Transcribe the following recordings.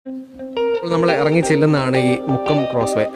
ഇപ്പോൾ നമ്മൾ ഇറങ്ങി ചെല്ലുന്നതാണ് ഈ മുക്കം ക്രോസ് വേ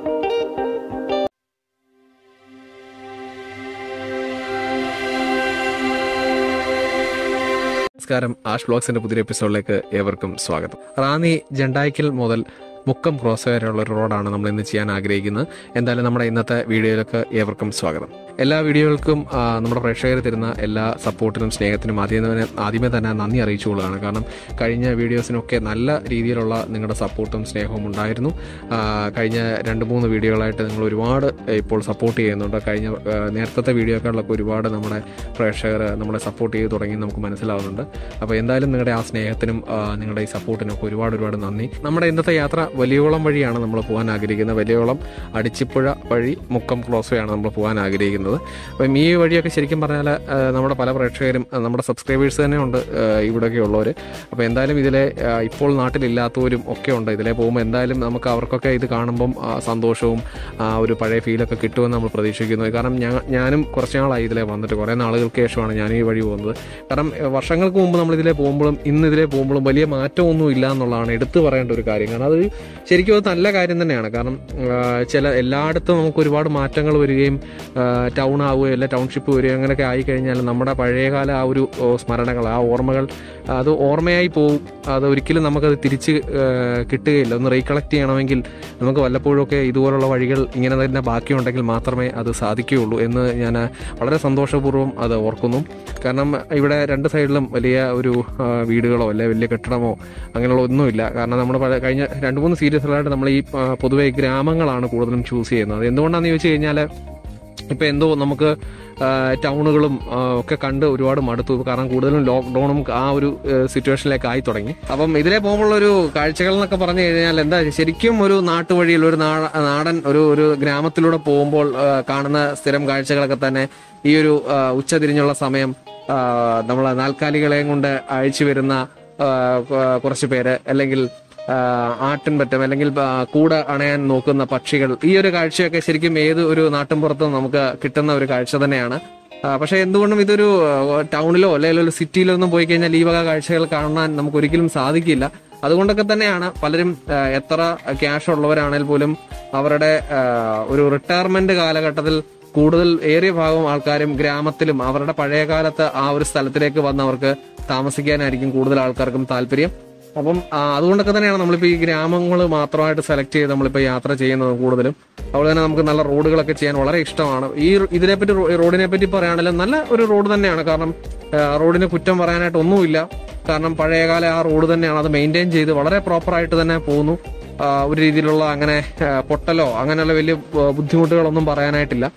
നമസ്കാരം ആഷ് ബ്ലോഗ്സിന്റെ പുതിയ എപ്പിസോഡിലേക്ക് ഏവർക്കും സ്വാഗതം റാന്നി ജണ്ടായിക്കൽ മുതൽ മുക്കം ക്രോസ് വരെയുള്ള ഒരു റോഡാണ് നമ്മൾ ഇന്ന് ചെയ്യാൻ ആഗ്രഹിക്കുന്നത് എന്തായാലും നമ്മുടെ ഇന്നത്തെ വീഡിയോയിലേക്ക് ഏവർക്കും സ്വാഗതം എല്ലാ വീഡിയോകൾക്കും ആ, നമ്മുടെ പ്രേക്ഷകർ തരുന്ന എല്ലാ സപ്പോർട്ടിനും സ്നേഹത്തിനും ആദ്യമേ തന്നെ ആദ്യമേ തന്നെ നന്ദി അറിയിച്ചുകൊള്ളുകയാണ് കാരണം കഴിഞ്ഞ വീഡിയോസിനൊക്കെ നല്ല രീതിയിലുള്ള നിങ്ങളുടെ സപ്പോർട്ടും സ്നേഹവും ഉണ്ടായിരുന്നു ആ, കഴിഞ്ഞ രണ്ട് മൂന്ന് വീഡിയോകളായിട്ട് നിങ്ങൾ ഒരുപാട് ഇപ്പോൾ സപ്പോർട്ട് ചെയ്യുന്നുണ്ട് കഴിഞ്ഞ ആ, നേരത്തെ വീഡിയോകളിലൊക്കെ ഒരുപാട് നമ്മുടെ പ്രേക്ഷകർ നമ്മളെ സപ്പോർട്ട് ചെയ്ത് തുടങ്ങി നമുക്ക് മനസ്സിലാവുന്നുണ്ട് അപ്പോൾ എന്തായാലും നിങ്ങളുടെ ആ സ്നേഹത്തിനും ആ, നിങ്ങളുടെ ഈ സപ്പോർട്ടിനും ഒക്കെ ഒരുപാട് ഒരുപാട് നന്ദി നമ്മുടെ ഇന്നത്തെ യാത്ര വലിയോളം വഴിയാണ് നമ്മൾ പോകാൻ ആഗ്രഹിക്കുന്നത് വലിയോളം അടിച്ചിപ്പുഴ വഴി മുക്കം ക്ലോസ് വേ ആണ് നമ്മൾ പോകാൻ ആഗ്രഹിക്കുന്നത് അപ്പം ഈ വഴിയൊക്കെ ശരിക്കും പറഞ്ഞാൽ ആ, നമ്മുടെ പല പ്രേക്ഷകരും ആ, നമ്മുടെ സബ്സ്ക്രൈബേഴ്സ് തന്നെ ഉണ്ട് ആ, ഇവിടെയൊക്കെ ഉള്ളവർ അപ്പോൾ എന്തായാലും ഇതിലെ ആ, ഇപ്പോൾ നാട്ടിലില്ലാത്തവരും ഒക്കെ ഉണ്ട് ഇതിലെ പോകുമ്പോൾ എന്തായാലും നമുക്ക് അവർക്കൊക്കെ ഇത് കാണുമ്പം ആ, സന്തോഷവും ആ, ഒരു പഴയ ഫീലൊക്കെ കിട്ടുമെന്ന് നമ്മൾ പ്രതീക്ഷിക്കുന്നു കാരണം ഞാൻ ഞാനും കുറച്ച് നാളായി ഇതിലെ വന്നിട്ട് കുറേ നാളുകൾക്ക് ശേഷമാണ് ഞാൻ ഈ വഴി പോകുന്നത് കാരണം ഏഹ്, വർഷങ്ങൾക്ക് മുമ്പ് നമ്മൾ ഇതിലെ പോകുമ്പോഴും ഇന്ന് ഇതിലെ പോകുമ്പോഴും വലിയ മാറ്റമൊന്നും ഇല്ല എന്നുള്ളതാണ് എടുത്തു പറയേണ്ട ഒരു കാര്യം കാരണം അത് ശരിക്കും അത് നല്ല കാര്യം തന്നെയാണ് കാരണം ആ, ചില എല്ലായിടത്തും നമുക്ക് ഒരുപാട് മാറ്റങ്ങൾ വരികയും ടൗൺ ആവുകയോ അല്ല ടൗൺഷിപ്പ് വരികയോ അങ്ങനെയൊക്കെ ആയിക്കഴിഞ്ഞാൽ നമ്മുടെ പഴയകാല ആ ഒരു ഓ, സ്മരണകൾ ആ ഓർമ്മകൾ അത് ഓർമ്മയായി പോകും അത് ഒരിക്കലും നമുക്കത് തിരിച്ച് ആ, കിട്ടുകയില്ല ഒന്ന് റീകളക്ട് ചെയ്യണമെങ്കിൽ നമുക്ക് വല്ലപ്പോഴൊക്കെ ഇതുപോലുള്ള വഴികൾ ഇങ്ങനെ തന്നെ ബാക്കിയുണ്ടെങ്കിൽ മാത്രമേ അത് സാധിക്കുകയുള്ളൂ എന്ന് ഞാൻ വളരെ സന്തോഷപൂർവ്വം അത് ഓർക്കുന്നു കാരണം ഇവിടെ രണ്ട് സൈഡിലും വലിയ ഒരു ആ, വീടുകളോ അല്ലെ വലിയ കെട്ടിടമോ അങ്ങനെയുള്ള ഒന്നുമില്ല കാരണം നമ്മൾ പല- കഴിഞ്ഞ രണ്ട് മൂന്ന് സീരീസുകളായിട്ട് നമ്മൾ ഈ ആ, പൊതുവെ ഗ്രാമങ്ങളാണ് കൂടുതലും ചൂസ് ചെയ്യുന്നത് എന്തുകൊണ്ടാണെന്ന് ചോദിച്ചു കഴിഞ്ഞാൽ ഇപ്പൊ എന്തോ നമുക്ക് ആ, ടൗണുകളും ആ, ഒക്കെ കണ്ട് ഒരുപാട് മടുത്തു കാരണം കൂടുതലും ലോക്ക്ഡൌണും ആ ഒരു സിറ്റുവേഷനിലേക്ക് ആയി തുടങ്ങി അപ്പം ഇതിലെ പോകുമ്പോൾ ഒരു കാഴ്ചകൾ എന്നൊക്കെ പറഞ്ഞു കഴിഞ്ഞാൽ എന്താ ശരിക്കും ഒരു നാട്ടുവഴിയിൽ ഒരു നാട- നാടൻ ഒരു ഒരു ഗ്രാമത്തിലൂടെ പോകുമ്പോൾ ആ, കാണുന്ന സ്ഥിരം കാഴ്ചകളൊക്കെ തന്നെ ഈ ഒരു ആ, ഉച്ചതിരിഞ്ഞുള്ള സമയം ആ, നമ്മളെ നാൽക്കാലികളെയും കൊണ്ട് അയച്ചു വരുന്ന ആ, കൊ- കുറച്ച് പേര് അല്ലെങ്കിൽ ആട്ടിൻ പറ്റും അല്ലെങ്കിൽ ആ, കൂട അണയാൻ നോക്കുന്ന പക്ഷികൾ ഈ ഒരു കാഴ്ചയൊക്കെ ശരിക്കും ഏത് ഒരു നാട്ടിൻപുറത്തും നമുക്ക് കിട്ടുന്ന ഒരു കാഴ്ച തന്നെയാണ് ആ, പക്ഷെ എന്തുകൊണ്ടും ഇതൊരു ആ, ടൗണിലോ അല്ലെങ്കിൽ ഒരു സിറ്റിയിലോ ഒന്നും പോയി കഴിഞ്ഞാൽ ഈ വക കാഴ്ചകൾ കാണാൻ നമുക്ക് ഒരിക്കലും സാധിക്കില്ല അതുകൊണ്ടൊക്കെ തന്നെയാണ് പലരും ആ, എത്ര ക്യാഷ് ഉള്ളവരാണെങ്കിൽ പോലും അവരുടെ ആ, ഒരു റിട്ടയർമെന്റ് കാലഘട്ടത്തിൽ കൂടുതൽ ഏറിയ ഭാഗം ആൾക്കാരും ഗ്രാമത്തിലും അവരുടെ പഴയ കാലത്ത് ആ ഒരു സ്ഥലത്തിലേക്ക് വന്ന് അവർക്ക് താമസിക്കാനായിരിക്കും കൂടുതൽ ആൾക്കാർക്കും താല്പര്യം അപ്പം ആ, അതുകൊണ്ടൊക്കെ തന്നെയാണ് നമ്മളിപ്പോൾ ഈ ഗ്രാമങ്ങൾ മാത്രമായിട്ട് സെലക്ട് ചെയ്ത് നമ്മളിപ്പോൾ യാത്ര ചെയ്യുന്നത് കൂടുതലും അതുപോലെ തന്നെ നമുക്ക് നല്ല റോഡുകളൊക്കെ ചെയ്യാൻ വളരെ ഇഷ്ടമാണ് ഈ ഇതിനെപ്പറ്റി റോ- ഈ റോഡിനെ പറ്റി പറയുകയാണെങ്കിൽ നല്ല ഒരു റോഡ് തന്നെയാണ് കാരണം ആ, റോഡിന് കുറ്റം പറയാനായിട്ട് ഒന്നുമില്ല കാരണം പഴയകാല ആ റോഡ് തന്നെയാണ് അത് മെയിൻറ്റെയിൻ ചെയ്ത് വളരെ പ്രോപ്പറായിട്ട് തന്നെ പോകുന്നു ആ, ഒരു രീതിയിലുള്ള അങ്ങനെ ആ, പൊട്ടലോ അങ്ങനെയുള്ള വലിയ ആ, ബുദ്ധിമുട്ടുകളൊന്നും പറയാനായിട്ടില്ല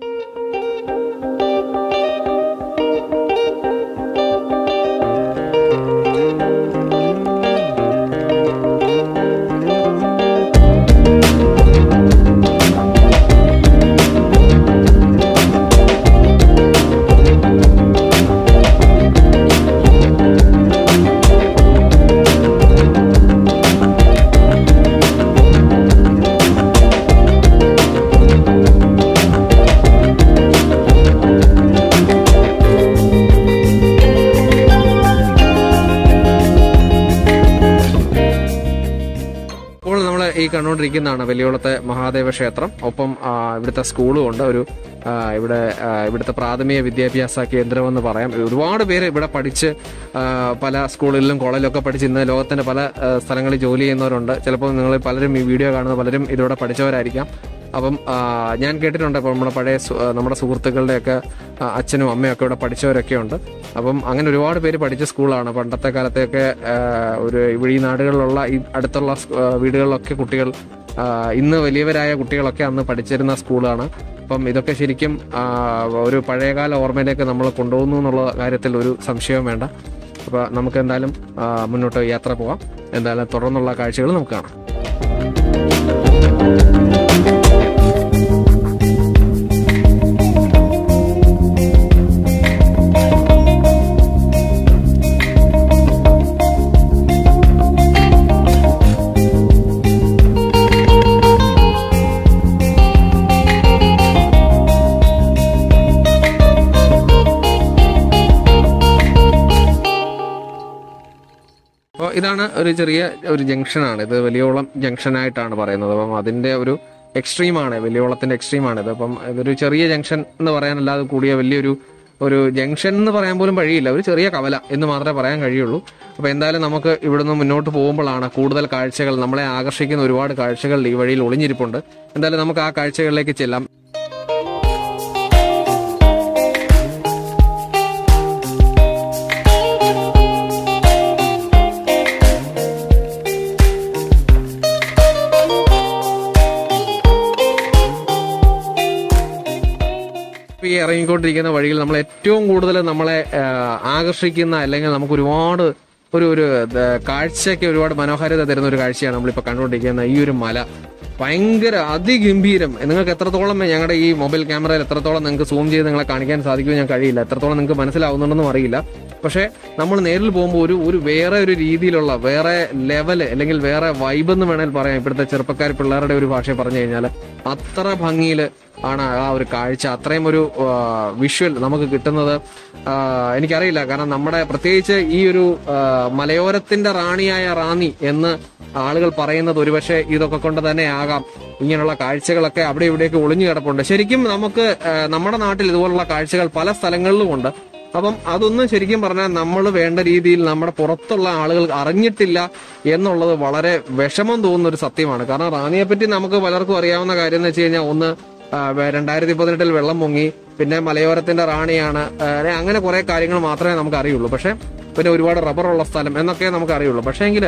ഇപ്പോൾ നമ്മൾ ഈ കണ്ടുകൊണ്ടിരിക്കുന്നതാണ് വലിയോളത്തെ മഹാദേവ ക്ഷേത്രം ഒപ്പം ആ, ഇവിടുത്തെ സ്കൂളും ഉണ്ട് ഒരു ആ, ഇവിടെ ആ, ഇവിടുത്തെ പ്രാഥമിക വിദ്യാഭ്യാസ കേന്ദ്രം എന്ന് പറയാം ഒരുപാട് പേര് ഇവിടെ പഠിച്ച് ആ, പല സ്കൂളുകളിലും കോളേജിലും ഒക്കെ പഠിച്ച് ഇന്ന് ലോകത്തിന്റെ പല ആ, സ്ഥലങ്ങളിൽ ജോലി ചെയ്യുന്നവരുണ്ട് ചിലപ്പോൾ നിങ്ങൾ പലരും ഈ വീഡിയോ കാണുന്ന പലരും ഇതിലൂടെ പഠിച്ചവരായിരിക്കാം അപ്പം ആ, ഞാൻ കേട്ടിട്ടുണ്ട് ഇപ്പോൾ നമ്മുടെ പഴയ സു- ആ, നമ്മുടെ സുഹൃത്തുക്കളുടെയൊക്കെ ആ, അച്ഛനും അമ്മയും ഒക്കെ ഇവിടെ പഠിച്ചവരൊക്കെ ഉണ്ട് അപ്പം അങ്ങനെ ഒരുപാട് പേര് പഠിച്ച സ്കൂളാണ് പണ്ടത്തെ കാലത്തെയൊക്കെ ആ, ഒരു ഇവിടെ ഈ നാടുകളിലുള്ള ഈ അടുത്തുള്ള സ്- ആ, വീടുകളിലൊക്കെ കുട്ടികൾ ആ, ഇന്ന് വലിയവരായ കുട്ടികളൊക്കെ അന്ന് പഠിച്ചിരുന്ന സ്കൂളാണ് അപ്പം ഇതൊക്കെ ശരിക്കും ആ, ഒരു പഴയകാല ഓർമ്മയിലേക്ക് നമ്മൾ കൊണ്ടുപോകുന്നു എന്നുള്ള കാര്യത്തിൽ ഒരു സംശയവും വേണ്ട അപ്പോൾ നമുക്ക് എന്തായാലും ആ, മുന്നോട്ട് യാത്ര പോവാം എന്തായാലും തുടർന്നുള്ള കാഴ്ചകൾ നമുക്ക് കാണാം അപ്പോൾ ഇതാണ് ഇതാണ് ഒരു ചെറിയ ഒരു ജംഗ്ഷനാണ് ഇത് വലിയോളം ജംഗ്ഷനായിട്ടാണ് പറയുന്നത് അപ്പം അതിന്റെ ഒരു എക്സ്ട്രീമാണ് വലിയോളത്തിന്റെ എക്സ്ട്രീമാണ് ഇത് അപ്പം ഇതൊരു ചെറിയ ജംഗ്ഷൻ എന്ന് പറയാനല്ലാതെ കൂടിയ വലിയൊരു ഒരു ജംഗ്ഷൻ എന്ന് പറയാൻ പോലും വഴിയില്ല ഒരു ചെറിയ കവല എന്ന് മാത്രമേ പറയാൻ കഴിയുള്ളൂ അപ്പോൾ എന്തായാലും നമുക്ക് ഇവിടുന്ന് മുന്നോട്ട് പോകുമ്പോഴാണ് കൂടുതൽ കാഴ്ചകൾ നമ്മളെ ആകർഷിക്കുന്ന ഒരുപാട് കാഴ്ചകൾ ഈ വഴിയിൽ ഒളിഞ്ഞിരിപ്പുണ്ട് എന്തായാലും നമുക്ക് ആ കാഴ്ചകളിലേക്ക് ചെല്ലാം ഇപ്പൊ ഈ ഇറങ്ങിക്കൊണ്ടിരിക്കുന്ന വഴിയിൽ നമ്മൾ ഏറ്റവും കൂടുതൽ നമ്മളെ ആ, ആകർഷിക്കുന്ന അല്ലെങ്കിൽ നമുക്ക് ഒരുപാട് ഒരു ഒരു ആ, കാഴ്ചയ്ക്ക് ഒരുപാട് മനോഹാരിത തരുന്ന ഒരു കാഴ്ചയാണ് നമ്മളിപ്പോൾ കണ്ടുകൊണ്ടിരിക്കുന്ന ഈ ഒരു മല ഭയങ്കര അതിഗംഭീരം നിങ്ങൾക്ക് എത്രത്തോളം ഞങ്ങളുടെ ഈ മൊബൈൽ ക്യാമറയിൽ എത്രത്തോളം നിങ്ങൾക്ക് സൂം ചെയ്ത് നിങ്ങളെ കാണിക്കാൻ സാധിക്കുമോ ഞാൻ കഴിയില്ല എത്രത്തോളം നിങ്ങൾക്ക് മനസ്സിലാവുന്നുണ്ടെന്നും അറിയില്ല പക്ഷേ നമ്മൾ നേരിൽ പോകുമ്പോൾ ഒരു ഒരു വേറെ ഒരു രീതിയിലുള്ള വേറെ ലെവല് അല്ലെങ്കിൽ വേറെ വൈബ് എന്ന് വേണേൽ പറയാം ഇപ്പോഴത്തെ ചെറുപ്പക്കാർ പിള്ളേരുടെ ഒരു ഭാഷ പറഞ്ഞു കഴിഞ്ഞാൽ അത്ര ഭംഗിയിൽ ആണ് ആ ഒരു കാഴ്ച അത്രയും ഒരു വിഷ്വൽ നമുക്ക് കിട്ടുന്നത് ആ, എനിക്കറിയില്ല കാരണം നമ്മുടെ പ്രത്യേകിച്ച് ഈ ഒരു ആ, മലയോരത്തിന്റെ റാണിയായ റാന്നി എന്ന് ആളുകൾ പറയുന്നത് ഒരുപക്ഷെ ഇതൊക്കെ കൊണ്ട് തന്നെ ആകാം ഇങ്ങനെയുള്ള കാഴ്ചകളൊക്കെ അവിടെ ഇവിടെയൊക്കെ ഒളിഞ്ഞു കിടപ്പുണ്ട് ശരിക്കും നമുക്ക് ആ, നമ്മുടെ നാട്ടിൽ ഇതുപോലുള്ള കാഴ്ചകൾ പല സ്ഥലങ്ങളിലും ഉണ്ട് അപ്പം അതൊന്നും ശരിക്കും പറഞ്ഞാൽ നമ്മൾ വേണ്ട രീതിയിൽ നമ്മുടെ പുറത്തുള്ള ആളുകൾ അറിഞ്ഞിട്ടില്ല എന്നുള്ളത് വളരെ വിഷമം തോന്നുന്ന ഒരു സത്യമാണ് കാരണം റാന്നിയെ പറ്റി നമുക്ക് പലർക്കും അറിയാവുന്ന കാര്യം എന്ന് വെച്ച് കഴിഞ്ഞാൽ ഒന്ന് ആ, വേ- രണ്ടായിരത്തി പതിനെട്ടിൽ വെള്ളം പൊങ്ങി പിന്നെ മലയോരത്തിന്റെ റാണിയാണ് ആ, അങ്ങനെ കുറെ കാര്യങ്ങൾ മാത്രമേ നമുക്ക് അറിയുള്ളൂ പക്ഷെ പിന്നെ ഒരുപാട് റബ്ബറുള്ള സ്ഥലം എന്നൊക്കെ നമുക്ക് അറിയുള്ളൂ പക്ഷേ എങ്കിൽ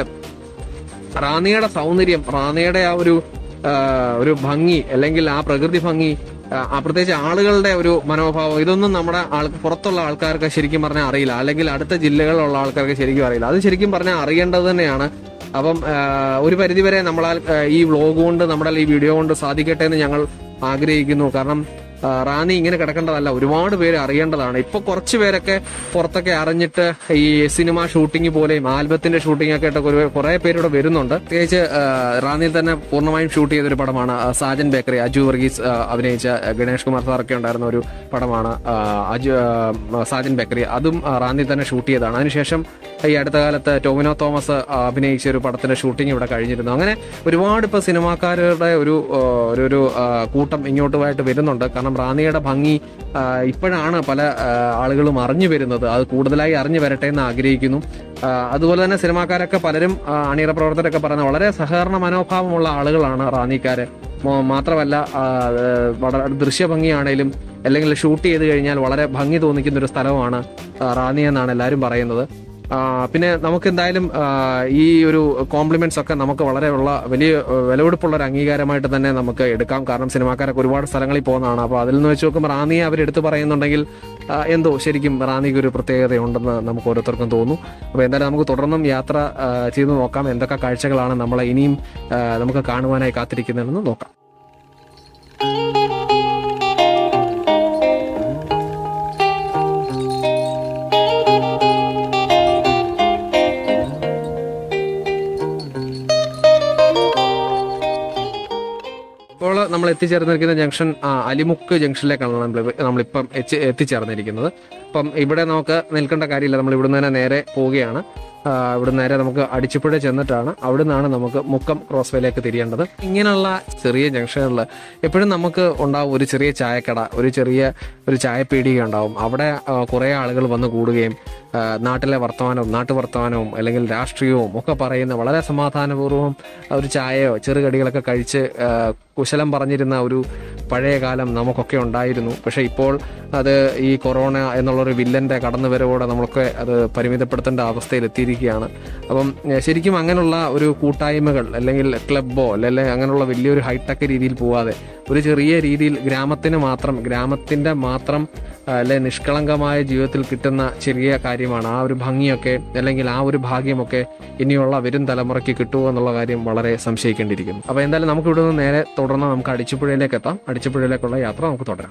റാന്നിയുടെ സൗന്ദര്യം റാന്നിയുടെ ആ ഒരു ആ, ഒരു ഭംഗി അല്ലെങ്കിൽ ആ പ്രകൃതി ഭംഗി ആ, ആ പ്രത്യേകിച്ച് ആളുകളുടെ ഒരു മനോഭാവം ഇതൊന്നും നമ്മുടെ ആൾ പുറത്തുള്ള ആൾക്കാർക്ക് ശരിക്കും പറഞ്ഞാൽ അറിയില്ല അല്ലെങ്കിൽ അടുത്ത ജില്ലകളിലുള്ള ആൾക്കാർക്ക് ശരിക്കും അറിയില്ല അത് ശരിക്കും പറഞ്ഞാൽ അറിയേണ്ടത് തന്നെയാണ് അപ്പം ആ, ഒരു പരിധിവരെ നമ്മളാൽ ആ, ഈ വ്ലോഗ് കൊണ്ട് നമ്മുടെ ഈ വീഡിയോ കൊണ്ട് സാധിക്കട്ടെ എന്ന് ഞങ്ങൾ ആഗ്രഹിക്കുന്നു കാരണം ആ, റാന്നി ഇങ്ങനെ കിടക്കേണ്ടതല്ല ഒരുപാട് പേര് അറിയേണ്ടതാണ് ഇപ്പൊ കുറച്ച് പേരൊക്കെ പുറത്തൊക്കെ അറിഞ്ഞിട്ട് ഈ സിനിമ ഷൂട്ടിംഗ് പോലെയും ആൽബത്തിന്റെ ഷൂട്ടിംഗ് ഒക്കെ ആയിട്ടൊക്കെ ഒരു കുറെ പേര് ഇവിടെ വരുന്നുണ്ട് പ്രത്യേകിച്ച് ആ, റാന്നിയിൽ തന്നെ പൂർണ്ണമായും ഷൂട്ട് ചെയ്തൊരു പടമാണ് ആ, സാജൻ ബേക്കറി അജു വർഗീസ് ആ, അഭിനയിച്ച ഗണേഷ് കുമാർ സാറൊക്കെ ഉണ്ടായിരുന്ന ഒരു പടമാണ് ആ, അജു ആ, സാജൻ ബേക്കറി അതും ആ, റാന്നിയിൽ തന്നെ ഷൂട്ട് ചെയ്തതാണ് അതിനുശേഷം ഈ അടുത്ത കാലത്ത് ടോമിനോ തോമസ് ആ, അഭിനയിച്ച ഒരു പടത്തിന്റെ ഷൂട്ടിംഗ് ഇവിടെ കഴിഞ്ഞിരുന്നു അങ്ങനെ ഒരുപാട് ഇപ്പൊ സിനിമാക്കാരുടെ ഒരു ആ, ഒരു ഒരു ആ, കൂട്ടം ഇങ്ങോട്ടുമായിട്ട് വരുന്നുണ്ട് കാരണം റാന്നിയുടെ ഭംഗി ആ, ഇപ്പോഴാണ് പല ആ, ആളുകളും അറിഞ്ഞു വരുന്നത് അത് കൂടുതലായി അറിഞ്ഞു വരട്ടെ എന്ന് ആഗ്രഹിക്കുന്നു ആ, അതുപോലെ തന്നെ സിനിമാക്കാരൊക്കെ പലരും ആ, അണിയറ പ്രവർത്തകരൊക്കെ പറയുന്ന വളരെ സഹകരണ മനോഭാവമുള്ള ആളുകളാണ് റാന്നിക്കാര് മോ- മാത്രമല്ല ആ, ആ, വളരെ ദൃശ്യഭംഗിയാണേലും അല്ലെങ്കിൽ ഷൂട്ട് ചെയ്ത് കഴിഞ്ഞാൽ വളരെ ഭംഗി തോന്നിക്കുന്ന ഒരു സ്ഥലമാണ് ആ, റാന്നി എന്നാണ് എല്ലാവരും പറയുന്നത് ആ, പിന്നെ നമുക്ക് എന്തായാലും ആ, ഈ ഒരു കോംപ്ലിമെന്റ്സ് ഒക്കെ നമുക്ക് വളരെ ഉള്ള വലിയ ആ, വിലപിടിപ്പുള്ള ഒരു അംഗീകാരമായിട്ട് തന്നെ നമുക്ക് എടുക്കാം കാരണം സിനിമാക്കാരൊക്കെ ഒരുപാട് സ്ഥലങ്ങളിൽ പോകുന്നതാണ് അപ്പോൾ അതിൽ നിന്ന് വെച്ച് നോക്കുമ്പോൾ റാന്നിയെ അവരെടുത്ത് പറയുന്നുണ്ടെങ്കിൽ ആ, എന്തോ ശരിക്കും റാന്നിക്ക് ഒരു പ്രത്യേകതയുണ്ടെന്ന് നമുക്ക് ഓരോരുത്തർക്കും തോന്നുന്നു അപ്പോൾ എന്തായാലും നമുക്ക് തുടർന്നും യാത്ര ആ, ചെയ്തു നോക്കാം എന്തൊക്കെ കാഴ്ചകളാണ് നമ്മളെ ഇനിയും ആ, നമുക്ക് കാണുവാനായി കാത്തിരിക്കുന്നതെന്ന് നോക്കാം ഇപ്പോൾ നമ്മൾ എത്തിച്ചേർന്നിരിക്കുന്ന ജംഗ്ഷൻ ആ, അലിമുക്ക് ജംഗ്ഷനിലേക്കാണ് നമ്മൾ നമ്മളിപ്പം എത്തി- എത്തിച്ചേർന്നിരിക്കുന്നത് അപ്പം ഇവിടെ നമുക്ക് നിൽക്കേണ്ട കാര്യമില്ല നമ്മൾ ഇവിടുന്ന് തന്നെ നേരെ പോവുകയാണ് ആ, ഇവിടുന്ന് നേരെ നമുക്ക് അടിച്ചുപുഴ ചെന്നിട്ടാണ് അവിടെ നിന്നാണ് നമുക്ക് മുക്കം ക്രോസ് വേയിലേക്ക് തിരിയേണ്ടത് ഇങ്ങനെയുള്ള ചെറിയ ജംഗ്ഷനുകളിൽ എപ്പോഴും നമുക്ക് ഉണ്ടാവും ഒരു ചെറിയ ചായക്കട ഒരു ചെറിയ ഒരു ചായപ്പീടിക ഉണ്ടാവും അവിടെ ആ, കുറേ ആളുകൾ വന്ന് കൂടുകയും ആ, നാട്ടിലെ വർത്തമാനവും നാട്ടു വർത്തമാനവും അല്ലെങ്കിൽ രാഷ്ട്രീയവും ഒക്കെ പറയുന്ന വളരെ സമാധാനപൂർവ്വം ഒരു ചായയോ ചെറുകടികളൊക്കെ കഴിച്ച് ആ, കുശലം പറഞ്ഞിരുന്ന ഒരു പഴയ കാലം നമുക്കൊക്കെ ഉണ്ടായിരുന്നു പക്ഷെ ഇപ്പോൾ അത് ഈ കൊറോണ എന്നുള്ളൊരു വില്ലന്റെ കടന്നുവരവോടെ നമ്മളൊക്കെ അത് പരിമിതപ്പെടുത്തേണ്ട അവസ്ഥയിൽ എത്തിയിരിക്കുകയാണ് അപ്പം ഏഹ്, ശരിക്കും അങ്ങനെയുള്ള ഒരു കൂട്ടായ്മകൾ അല്ലെങ്കിൽ ക്ലബ്ബോ അല്ലെങ്കിൽ അങ്ങനെയുള്ള വലിയൊരു ഹൈടെക് രീതിയിൽ പോവാതെ ഒരു ചെറിയ രീതിയിൽ ഗ്രാമത്തിന് മാത്രം ഗ്രാമത്തിന്റെ മാത്രം ആ, അല്ലെ നിഷ്കളങ്കമായ ജീവിതത്തിൽ കിട്ടുന്ന ചെറിയ കാര്യമാണ് ആ ഒരു ഭംഗിയൊക്കെ അല്ലെങ്കിൽ ആ ഒരു ഭാഗ്യമൊക്കെ ഇനിയുള്ള വരും തലമുറയ്ക്ക് കിട്ടുമോ എന്നുള്ള കാര്യം വളരെ സംശയിക്കേണ്ടിയിരിക്കുന്നു അപ്പൊ എന്തായാലും നമുക്ക് ഇവിടെ നിന്ന് നേരെ തുടർന്ന് നമുക്ക് അടിച്ചുപുഴയിലേക്ക് എത്താം അടിച്ചുപുഴയിലേക്കുള്ള യാത്ര നമുക്ക് തുടരാം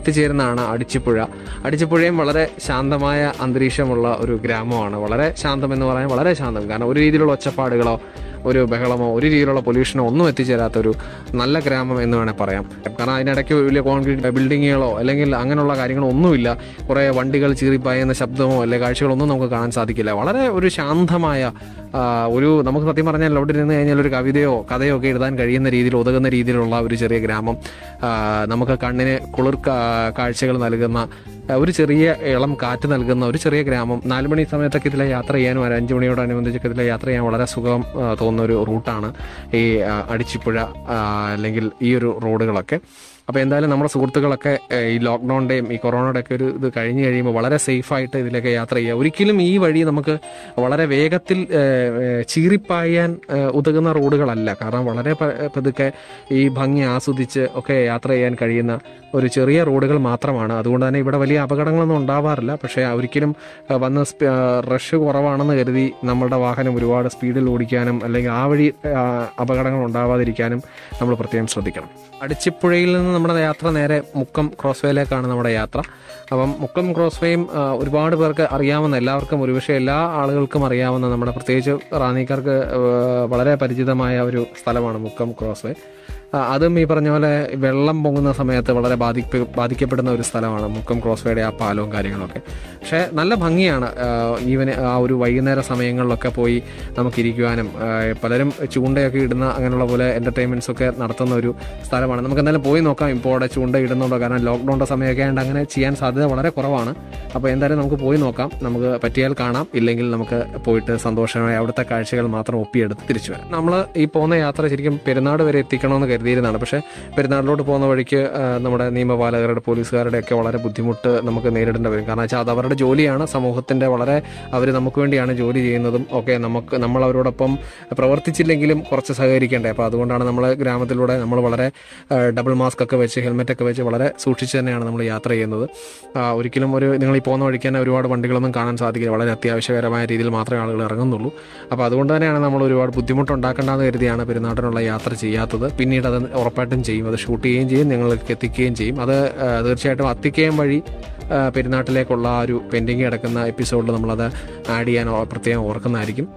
എത്തിച്ചേരുന്നതാണ് അടിച്ചിപ്പുഴ അടിച്ചിപ്പുഴയും വളരെ ശാന്തമായ അന്തരീക്ഷമുള്ള ഒരു ഗ്രാമമാണ് വളരെ ശാന്തം എന്ന് പറയാൻ വളരെ ശാന്തം കാരണം ഒരു രീതിയിലുള്ള ഒച്ചപ്പാടുകളോ ഒരു ബഹളമോ ഒരു രീതിയിലുള്ള പൊല്യൂഷനോ ഒന്നും എത്തിച്ചേരാത്ത ഒരു നല്ല ഗ്രാമം എന്ന് വേണേൽ പറയാം കാരണം അതിനിടയ്ക്ക് വലിയ കോൺക്രീറ്റ് ബിൽഡിങ്ങുകളോ അല്ലെങ്കിൽ അങ്ങനെയുള്ള കാര്യങ്ങളോ ഒന്നുമില്ല കുറേ വണ്ടികൾ ചീറിപ്പായുന്ന ശബ്ദമോ അല്ലെങ്കിൽ കാഴ്ചകളൊന്നും നമുക്ക് കാണാൻ സാധിക്കില്ല വളരെ ഒരു ശാന്തമായ ആ, ഒരു നമുക്ക് സത്യം പറഞ്ഞാൽ അവിടെ ഇരുന്ന് കഴിഞ്ഞാൽ ഒരു കവിതയോ കഥയോ ഒക്കെ എഴുതാൻ കഴിയുന്ന രീതിയിൽ ഉതകുന്ന രീതിയിലുള്ള ഒരു ചെറിയ ഗ്രാമം ആ, നമുക്ക് കണ്ണിന് കുളിർ കാ- കാഴ്ചകൾ നൽകുന്ന ആ, ഒരു ചെറിയ ഇളം കാറ്റ് നൽകുന്ന ഒരു ചെറിയ ഗ്രാമം നാല് മണി സമയത്തൊക്കെ ഇതിലെ യാത്ര ചെയ്യാനും ഒരു അഞ്ച് മണിയോടനുബന്ധിച്ചൊക്കെ ഇതിലെ യാത്ര ചെയ്യാൻ വളരെ സുഖം ആ, തോന്നുന്ന ഒരു റൂട്ടാണ് ഈ ആ, അടിച്ചിപ്പുഴ ആ, അല്ലെങ്കിൽ ഈ ഒരു റോഡുകളൊക്കെ അപ്പോൾ എന്തായാലും നമ്മുടെ സുഹൃത്തുക്കളൊക്കെ ഏ, ഈ ലോക്ക്ഡൗണിൻ്റെയും ഈ കൊറോണയുടെ ഒക്കെ ഒരു ഇത് കഴിഞ്ഞ് കഴിയുമ്പോൾ വളരെ സേഫായിട്ട് ഇതിലൊക്കെ യാത്ര ചെയ്യുക ഒരിക്കലും ഈ വഴി നമുക്ക് വളരെ വേഗത്തിൽ ഏ, ഏ, ചീറിപ്പായാൻ ഏ, ഉതകുന്ന റോഡുകളല്ല കാരണം വളരെ പ- പതുക്കെ ഈ ഭംഗി ആസ്വദിച്ച് ഒക്കെ യാത്ര ചെയ്യാൻ കഴിയുന്ന ഒരു ചെറിയ റോഡുകൾ മാത്രമാണ് അതുകൊണ്ട് തന്നെ ഇവിടെ വലിയ അപകടങ്ങളൊന്നും ഉണ്ടാവാറില്ല പക്ഷേ ഒരിക്കലും ആ, വന്ന് സ്പ- ആ, റഷ് കുറവാണെന്ന് കരുതി നമ്മളുടെ വാഹനം ഒരുപാട് സ്പീഡിൽ ഓടിക്കാനും അല്ലെങ്കിൽ ആ വഴി ആ, അപകടങ്ങൾ ഉണ്ടാവാതിരിക്കാനും നമ്മൾ പ്രത്യേകം ശ്രദ്ധിക്കണം അടിച്ചിപ്പുഴയിൽ നിന്ന് നമ്മുടെ യാത്ര നേരെ മുക്കം ക്രോസ് വേയിലേക്കാണ് നമ്മുടെ യാത്ര അപ്പം മുക്കം ക്രോസ് വേയും ആ, ഒരുപാട് പേർക്ക് അറിയാവുന്ന എല്ലാവർക്കും ഒരുപക്ഷെ എല്ലാ ആളുകൾക്കും അറിയാവുന്ന നമ്മുടെ പ്രത്യേകിച്ച് റാന്നിക്കാർക്ക് ആ, വളരെ പരിചിതമായ ഒരു സ്ഥലമാണ് മുക്കം ക്രോസ് വേ ആ, അതും ഈ പറഞ്ഞ പോലെ വെള്ളം പൊങ്ങുന്ന സമയത്ത് വളരെ ബാധിപ്പ് ബാധിക്കപ്പെടുന്ന ഒരു സ്ഥലമാണ് മുക്കം ക്രോസ് വേയുടെ ആ പാലവും കാര്യങ്ങളൊക്കെ പക്ഷേ നല്ല ഭംഗിയാണ് ഈവൻ ആ ഒരു വൈകുന്നേര സമയങ്ങളിലൊക്കെ പോയി നമുക്കിരിക്കുവാനും ആ, പലരും ചൂണ്ടയൊക്കെ ഇടുന്ന അങ്ങനെയുള്ള പോലെ എൻ്റർടൈൻമെൻറ്റ്സ് ഒക്കെ നടത്തുന്ന ഒരു സ്ഥലമാണ് നമുക്ക് എന്തായാലും പോയി നോക്കാം ഇപ്പോൾ അവിടെ ചൂണ്ട ഇടുന്നുണ്ടോ കാരണം ലോക്ക്ഡൗണിൻ്റെ സമയമൊക്കെ ആയതുകൊണ്ട് അങ്ങനെ ചെയ്യാൻ സാധ്യത വളരെ കുറവാണ് അപ്പോൾ എന്തായാലും നമുക്ക് പോയി നോക്കാം നമുക്ക് പറ്റിയാൽ കാണാം ഇല്ലെങ്കിൽ നമുക്ക് പോയിട്ട് സന്തോഷമായി അവിടുത്തെ കാഴ്ചകൾ മാത്രം ഒപ്പിയെടുത്ത് തിരിച്ചു വരാം നമ്മൾ ഈ പോകുന്ന യാത്ര ശരിക്കും പെരുന്നാട് വരെ എത്തിക്കണമെന്ന് കരുതിയിരുന്നതാണ് പക്ഷേ പെരുന്നാളിലോട്ട് പോകുന്ന വഴിക്ക് ആ, നമ്മുടെ നിയമപാലകരുടെ പോലീസുകാരുടെ ഒക്കെ വളരെ ബുദ്ധിമുട്ട് നമുക്ക് നേരിടേണ്ടി വരും കാരണം വെച്ചാൽ അത് അവരുടെ ജോലിയാണ് സമൂഹത്തിൻ്റെ വളരെ അവർ നമുക്ക് വേണ്ടിയാണ് ജോലി ചെയ്യുന്നതും ഒക്കെ നമുക്ക് നമ്മൾ അവരോടൊപ്പം പ്രവർത്തിച്ചില്ലെങ്കിലും കുറച്ച് സഹകരിക്കേണ്ടേ അപ്പോൾ അതുകൊണ്ടാണ് നമ്മൾ ഗ്രാമത്തിലൂടെ നമ്മൾ വളരെ ആ, ഡബിൾ മാസ്ക് ഒക്കെ വെച്ച് ഹെൽമെറ്റ് ഒക്കെ വെച്ച് വളരെ സൂക്ഷിച്ച് തന്നെയാണ് നമ്മൾ യാത്ര ചെയ്യുന്നത് ആ, ഒരിക്കലും ഒരു നിങ്ങൾ ഈ പോകുന്ന വഴിക്ക് തന്നെ ഒരുപാട് വണ്ടികളൊന്നും കാണാൻ സാധിക്കില്ല വളരെ അത്യാവശ്യകരമായ രീതിയിൽ മാത്രമേ ആളുകൾ ഇറങ്ങുന്നുള്ളൂ അപ്പോൾ അതുകൊണ്ട് തന്നെയാണ് നമ്മൾ ഒരുപാട് ബുദ്ധിമുട്ടുണ്ടാക്കേണ്ടെന്ന് കരുതിയാണ് പെരുന്നാട്ടിനുള്ള യാത്ര ചെയ്യാത്തത് പിന്നീട് അത് ഉറപ്പായിട്ടും ചെയ്യും അത് ഷൂട്ട് ചെയ്യുകയും ചെയ്യും നിങ്ങൾക്ക് എത്തിക്കുകയും ചെയ്യും അത് ആ, തീർച്ചയായിട്ടും എത്തിക്കുകയും വഴി ആ, പെരുന്നാട്ടിലേക്കുള്ള ആ ഒരു പെൻഡിങ് കിടക്കുന്ന എപ്പിസോഡിൽ നമ്മളത് ആഡ് ചെയ്യാൻ ഓ- പ്രത്യേകം ഓർക്കുന്നതായിരിക്കും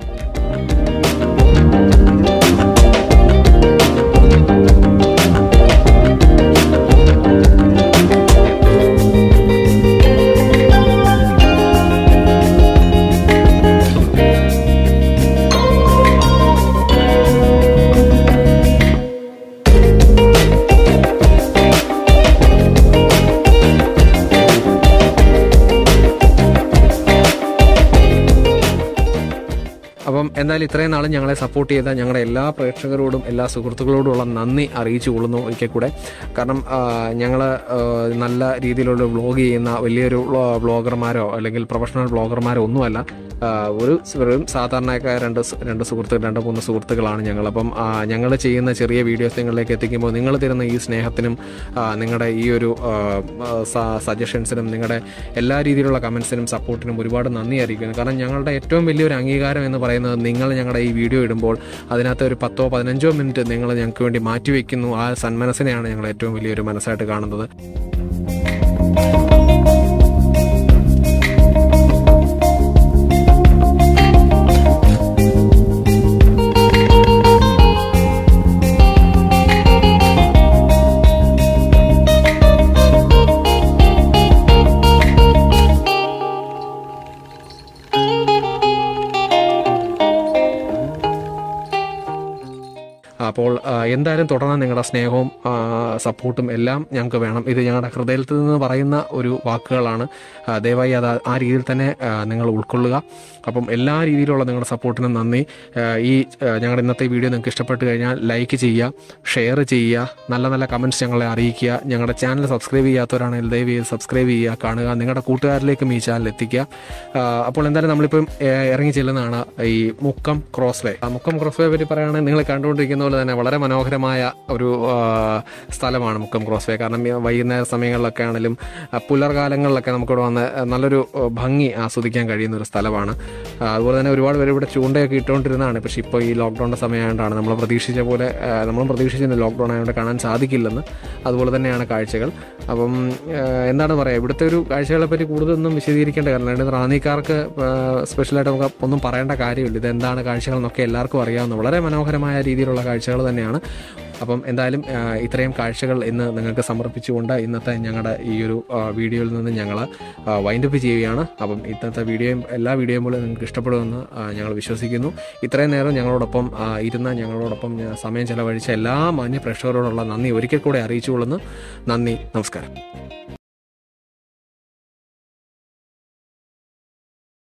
അപ്പം എന്തായാലും ഇത്രയും നാളും ഞങ്ങളെ സപ്പോർട്ട് ചെയ്ത ഞങ്ങളുടെ എല്ലാ പ്രേക്ഷകരോടും എല്ലാ സുഹൃത്തുക്കളോടുമുള്ള നന്ദി അറിയിച്ചു കൊള്ളുന്നു ഒരിക്കൽ കൂടെ കാരണം ഞങ്ങൾ നല്ല രീതിയിലുള്ള വ്ളോഗ് ചെയ്യുന്ന വലിയൊരു വ്ളോഗർമാരോ അല്ലെങ്കിൽ പ്രൊഫഷണൽ വ്ളോഗർമാരോ ഒന്നുമല്ല ആ, ഒരു വെറും സാധാരണക്കായ രണ്ട് സു- രണ്ട് സുഹൃത്തുക്കൾ രണ്ട് മൂന്ന് സുഹൃത്തുക്കളാണ് ഞങ്ങൾ അപ്പം ഞങ്ങൾ ചെയ്യുന്ന ചെറിയ വീഡിയോസ് നിങ്ങളിലേക്ക് എത്തിക്കുമ്പോൾ നിങ്ങൾ തരുന്ന ഈ സ്നേഹത്തിനും ആ, നിങ്ങളുടെ ഈ ഒരു സജഷൻസിനും നിങ്ങളുടെ എല്ലാ രീതിയിലുള്ള കമൻസിനും സപ്പോർട്ടിനും ഒരുപാട് നന്ദി അറിയിക്കുന്നു കാരണം ഞങ്ങളുടെ ഏറ്റവും വലിയൊരു അംഗീകാരം എന്ന് പറയുന്നത് നിങ്ങൾ ഞങ്ങളുടെ ഈ വീഡിയോ ഇടുമ്പോൾ അതിനകത്ത് ഒരു പത്തോ പതിനഞ്ചോ മിനിറ്റ് നിങ്ങൾ ഞങ്ങൾക്ക് വേണ്ടി മാറ്റിവെക്കുന്നു ആ സന്മനസ്സിനെയാണ് ഞങ്ങൾ ഏറ്റവും വലിയൊരു മനസ്സായിട്ട് കാണുന്നത് അപ്പോൾ ആ, എന്തായാലും തുടർന്ന് നിങ്ങളുടെ സ്നേഹവും ആ, സപ്പോർട്ടും എല്ലാം ഞങ്ങൾക്ക് വേണം ഇത് ഞങ്ങളുടെ ഹൃദയത്തിൽ നിന്ന് പറയുന്ന ഒരു വാക്കുകളാണ് ആ, ദയവായി അത് ആ രീതിയിൽ തന്നെ ആ, നിങ്ങൾ ഉൾക്കൊള്ളുക അപ്പം എല്ലാ രീതിയിലുള്ള നിങ്ങളുടെ സപ്പോർട്ടിനും നന്ദി ആ, ഈ ആ, ഞങ്ങളുടെ ഇന്നത്തെ വീഡിയോ നിങ്ങൾക്ക് ഇഷ്ടപ്പെട്ട് കഴിഞ്ഞാൽ ലൈക്ക് ചെയ്യുക ഷെയർ ചെയ്യുക നല്ല നല്ല കമൻറ്റ്സ് ഞങ്ങളെ അറിയിക്കുക ഞങ്ങളുടെ ചാനൽ സബ്സ്ക്രൈബ് ചെയ്യാത്തവരാണെങ്കിൽ ദയവ് ചെയ്ത് സബ്സ്ക്രൈബ് ചെയ്യുക കാണുക നിങ്ങളുടെ കൂട്ടുകാരിലേക്കും ഈ ചാനൽ എത്തിക്കുക ആ, അപ്പോൾ എന്തായാലും നമ്മളിപ്പം ഏ, ഇറങ്ങി ചെല്ലുന്നതാണ് ഈ മുക്കം ക്രോസ് വേ ആ മുക്കം ക്രോസ് വേ പറ്റി പറയുകയാണെങ്കിൽ നിങ്ങൾ കണ്ടുകൊണ്ടിരിക്കുന്ന പോലെ തന്നെ വളരെ മനോഹരമായ ഒരു ആ, സ്ഥലമാണ് മുക്കം ക്രോസ് വേ കാരണം ഈ വൈകുന്നേര സമയങ്ങളിലൊക്കെ ആണെങ്കിലും ആ, പുലർകാലങ്ങളിലൊക്കെ നമുക്കിവിടെ വന്ന് നല്ലൊരു ആ, ഭംഗി ആസ്വദിക്കാൻ കഴിയുന്ന ഒരു സ്ഥലമാണ് ആ, അതുപോലെ തന്നെ ഒരുപാട് പേര് ഇവിടെ ചൂണ്ടയൊക്കെ ഇട്ടുകൊണ്ടിരുന്നതാണ് പക്ഷേ ഇപ്പോൾ ഈ ലോക്ക്ഡൗണിൻ്റെ സമയമായതുകൊണ്ടാണ് നമ്മൾ പ്രതീക്ഷിച്ച പോലെ ആ, നമ്മളും പ്രതീക്ഷിച്ചിരുന്ന ലോക്ക്ഡൗൺ ആയതുകൊണ്ട് കാണാൻ സാധിക്കില്ലെന്ന് അതുപോലെ തന്നെയാണ് കാഴ്ചകൾ അപ്പം ആ, എന്താണ് പറയുക ഇവിടുത്തെ ഒരു കാഴ്ചകളെ പറ്റി കൂടുതലൊന്നും വിശദീകരിക്കേണ്ട കാരണം അതായത് റാന്നിക്കാർക്ക് ആ, സ്പെഷ്യലായിട്ട് നമുക്ക് ഒന്നും പറയേണ്ട കാര്യമില്ല ഇത് എന്താണ് കാഴ്ചകൾ എന്നൊക്കെ എല്ലാവർക്കും അറിയാവുന്ന വളരെ മനോഹരമായ രീതിയിലുള്ള കാഴ്ചകൾ തന്നെയാണ് അപ്പം എന്തായാലും ആ, ഇത്രയും കാഴ്ചകൾ ഇന്ന് നിങ്ങൾക്ക് സമർപ്പിച്ചുകൊണ്ട് ഇന്നത്തെ ഞങ്ങളുടെ ഈ ഒരു ആ, വീഡിയോയിൽ നിന്ന് ഞങ്ങൾ വൈൻഡപ്പ് ചെയ്യുകയാണ് അപ്പം ഇന്നത്തെ വീഡിയോയും എല്ലാ വീഡിയോയും പോലെ നിങ്ങൾക്ക് ഇഷ്ടപ്പെടുമെന്ന് ആ, ഞങ്ങൾ വിശ്വസിക്കുന്നു ഇത്രയും നേരം ഞങ്ങളോടൊപ്പം ആ, ഇരുന്ന ഞങ്ങളോടൊപ്പം ഞാൻ സമയം ചെലവഴിച്ച എല്ലാ മാന്യ പ്രേക്ഷകരോടുള്ള നന്ദി ഒരിക്കൽ കൂടെ അറിയിച്ചുകൊള്ളുന്നു നന്ദി നമസ്കാരം